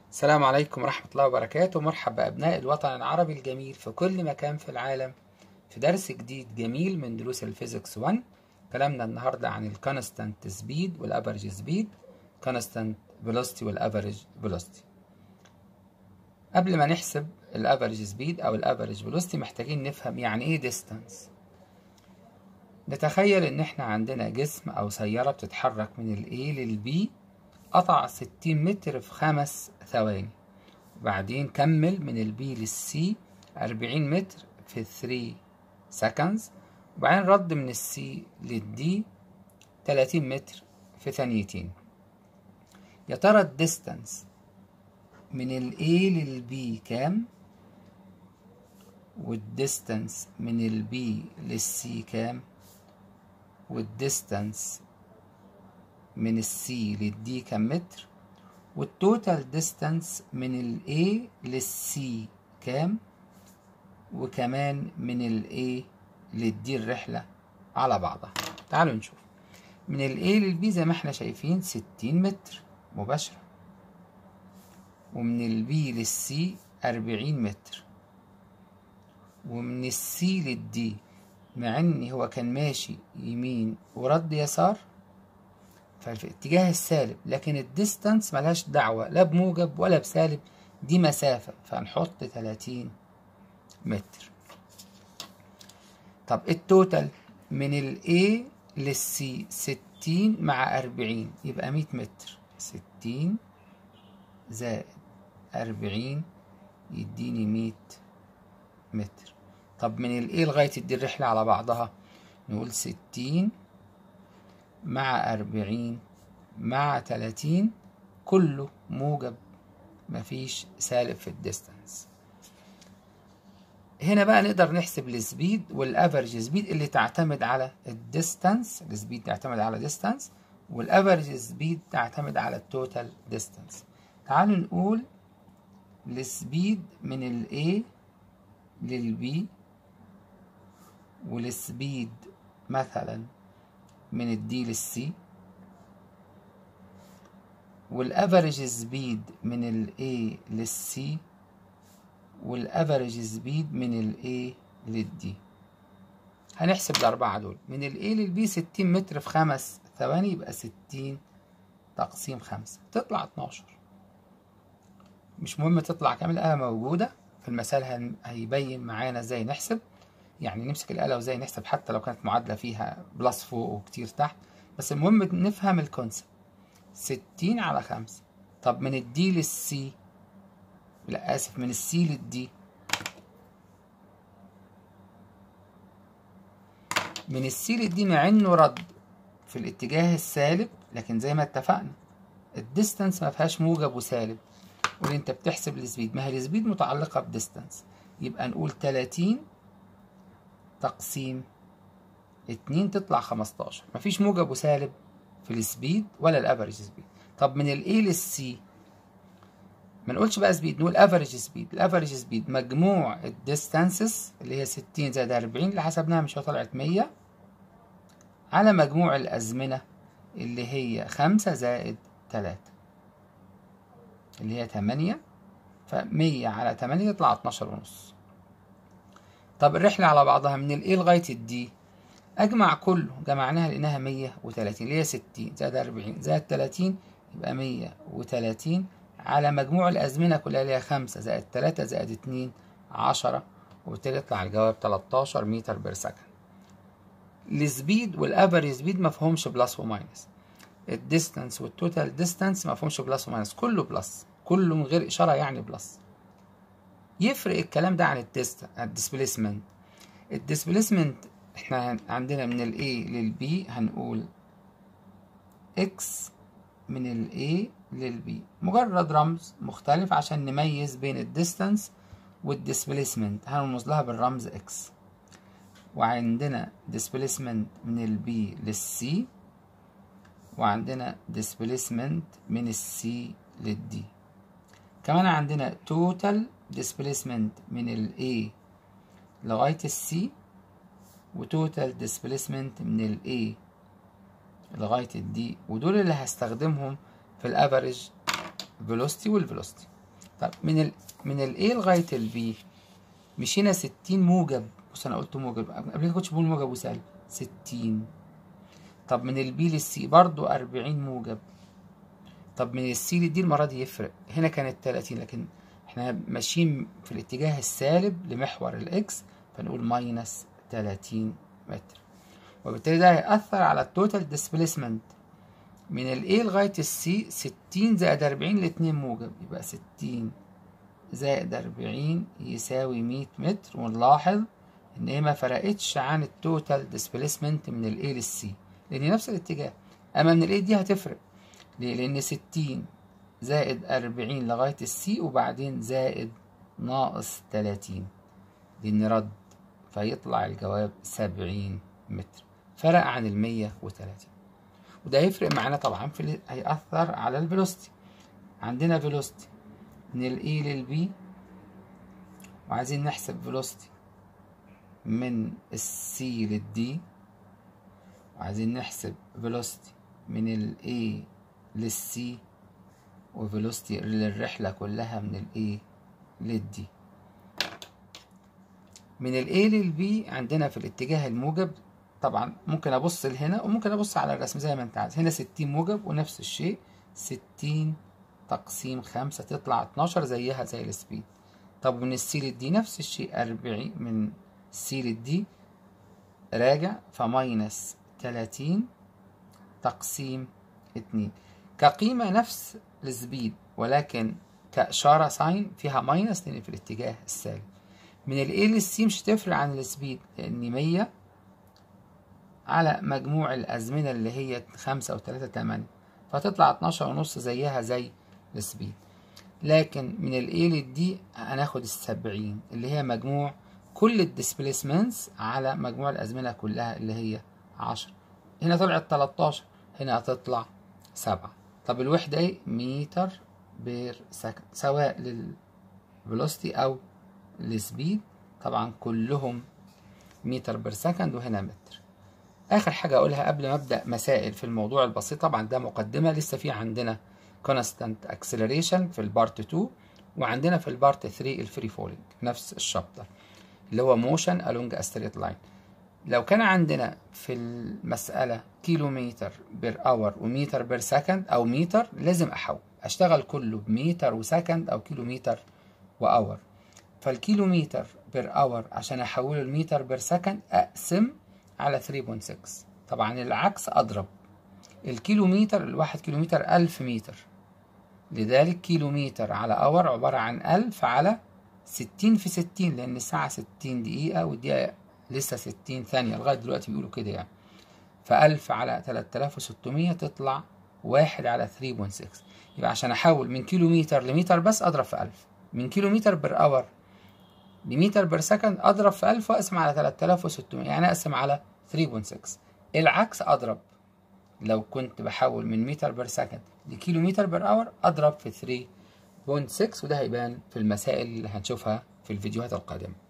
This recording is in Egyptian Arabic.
السلام عليكم ورحمة الله وبركاته مرحب بأبناء الوطن العربي الجميل في كل مكان في العالم في درس جديد جميل من دروس الفيزيكس 1 كلامنا النهاردة عن الكونستانت سبيد والافريج سبيد كونستانت فيلوسيتي والافريج فيلوسيتي قبل ما نحسب الافريج سبيد او الافريج فيلوسيتي محتاجين نفهم يعني ايه ديستانس نتخيل ان احنا عندنا جسم او سيارة بتتحرك من ال A لل B قطع 60 متر في خمس ثواني وبعدين كمل من ال B لل C 40 متر في 3 seconds وبعدين رد من ال C لل D 30 متر في ثانيتين يا ترى الديستانس من ال A لل B كام والديستانس من ال B لل C كام والديستانس من السي للدي كام متر والتوتال ديستانس من الاي للسي كام وكمان من الاي للدي الرحلة على بعضها تعالوا نشوف من الاي للبي زي ما احنا شايفين ستين متر مباشرة ومن البي للسي أربعين متر ومن السي للدي مع ان هو كان ماشي يمين ورد يسار ففي اتجاه السالب لكن الديستانس ملهاش دعوة لا بموجب ولا بسالب دي مسافة فنحط 30 متر طب التوتال من ال A لل C 60 مع 40 يبقى 100 متر 60 زائد 40 يديني 100 متر طب من ال A لغاية دي الرحلة على بعضها نقول 60 مع أربعين مع تلاتين كله موجب مفيش سالب في الديستانس هنا بقى نقدر نحسب السبيد والافرج سبيد اللي تعتمد على الديستانس السبيد تعتمد على ديستانس والافرج سبيد تعتمد على التوتال ديستانس تعالوا نقول السبيد من ال A لل B والسبيد مثلا من الدي للسي والافرج سبيد من الاي للسي والافرج سبيد من الاي للدي هنحسب الأربعة دول من الاي للبي ستين متر في خمس ثواني يبقى ستين تقسيم خمسة تطلع اتناشر مش مهم تطلع كامل الآلة موجودة في المثال هيبين معانا ازاي نحسب يعني نمسك الآلة وازاي نحسب حتى لو كانت معادلة فيها بلس فوق وكتير تحت بس المهم نفهم الكونسبت ستين على خمسة طب من الدي للسي لا آسف من السي للدي من السي للدي مع انه رد في الاتجاه السالب لكن زي ما اتفقنا الديستانس ما فيهاش موجب وسالب واللي انت بتحسب السبيد ما هي السبيد متعلقة بديستانس يبقى نقول تلاتين تقسيم اتنين تطلع خمستاشر مفيش موجب وسالب في السبيد ولا الافريج سبيد طب من الاي للسي ما نقولش بقى سبيد نقول افريج سبيد الافريج سبيد مجموع الديستانسز اللي هي ستين زائد أربعين اللي حسبناها مش طلعت مية على مجموع الأزمنة اللي هي خمسة زائد تلاتة اللي هي تمانية فمية على تمانية تطلع اتناشر ونص طب الرحلة على بعضها من ال A لغاية ال D أجمع كله جمعناها لقيناها مية وتلاتين اللي هي ستين زائد أربعين زائد تلاتين يبقى مية وتلاتين على مجموع الأزمنة كلها اللي هي خمسة زائد تلاتة زائد اتنين عشرة وبالتالي يطلع الجواب تلاتاشر متر بير سكند السبيد والافريج سبيد مفهومش بلس وماينس الديستانس والتوتال ديستانس مفهومش بلس وماينس كله بلس كله من غير إشارة يعني بلس يفرق الكلام ده عن الديسبليسمنت الديسبليسمنت احنا عندنا من ال A لل B هنقول X من ال A لل B مجرد رمز مختلف عشان نميز بين الديستانس والديسبليسمنت هنرمز لها بالرمز X وعندنا displacement من ال B لل C وعندنا displacement من ال C لل D كمان عندنا total displacement من ال A لغاية ال C وتوتال displacement من ال A لغاية ال D ودول اللي هستخدمهم في الافريج velocity والفيلوسيتي طب من ال من ال A لغاية ال B مشينا 60 موجب بص انا قلت موجب قبل كده كنتش بقول موجب وسالب 60 طب من البي للسي برضو 40 موجب طب من السي للدي المرة دي يفرق هنا كانت 30 لكن احنا ماشيين في الاتجاه السالب لمحور الاكس فنقول ماينس 30 متر وبالتالي ده هيأثر على التوتال ديسبيسمنت من ال A لغاية السي 60 زائد 40 لاتنين موجب يبقى 60 زائد 40 يساوي 100 متر ونلاحظ ان هي ما فرقتش عن التوتال ديسبيسمنت من ال A للسي لان نفس الاتجاه اما من ال A دي هتفرق ليه لان 60 زائد 40 لغاية السي وبعدين زائد ناقص 30 لان رد فيطلع الجواب 70 متر فرق عن ال 130 وده هيفرق معانا طبعا في ال- هيأثر على الفيلوستي عندنا فيلوستي من ال A لل B وعايزين نحسب فيلوستي من ال C لل D وعايزين نحسب فيلوستي من ال A لل C وفيلوستي للرحلة كلها من ال A لل D من ال A لل B عندنا في الاتجاه الموجب طبعا ممكن ابص لهنا وممكن ابص على الرسم زي ما انت عايز هنا 60 موجب ونفس الشيء 60 تقسيم خمسة تطلع 12 زيها زي السبيد طب من السي للدي نفس الشيء 40 من السي للدي راجع فماينس 30 تقسيم 2 كقيمة نفس السبيد ولكن كإشارة ساين فيها ماينس لأن في الاتجاه السالب من ال A للسي مش هتفرق عن السبيد لأن 100 على مجموع الأزمنة اللي هي خمسة وتلاتة تمانية فتطلع اتناشر ونص زيها زي السبيد لكن من ال A لل D هناخد السبعين اللي هي مجموع كل الديسبليسمنتس على مجموع الأزمنة كلها اللي هي عشرة هنا طلعت تلاتاشر هنا هتطلع سبعة طب الوحدة ايه متر بير سكند سواء للفيلوسيتي أو السبيد طبعا كلهم متر بير سكند وهنا متر اخر حاجه اقولها قبل ما ابدا مسائل في الموضوع البسيط طبعا ده مقدمه لسه في عندنا كونستانت اكسلريشن في البارت 2 وعندنا في البارت 3 الفري فولينج نفس الشابتر اللي هو موشن along a straight line لو كان عندنا في المسألة كيلومتر بير اور ومتر بير سكند أو متر لازم أحول أشتغل كله بمتر وسكند أو كيلومتر وأور فالكيلومتر بير اور عشان أحوله لمتر بير سكند أقسم على 3.6 طبعا العكس أضرب الكيلومتر الواحد كيلومتر ألف متر لذلك كيلومتر على اور عبارة عن ألف على ستين في ستين لأن الساعة ستين دقيقة والدقيقة لسه ستين ثانية لغاية دلوقتي بيقولوا كده يعني فألف على تلات آلاف وستمية تطلع واحد على 3.6 يبقى عشان أحول من كيلومتر لمتر بس أضرب في ألف من كيلومتر بر اور بمتر بر سكند أضرب في ألف وأقسم على تلات آلاف وستمية يعني أقسم على 3.6 العكس أضرب لو كنت بحول من متر بر سكند لكيلومتر بر اور أضرب في 3.6 وده هيبان في المسائل اللي هنشوفها في الفيديوهات القادمة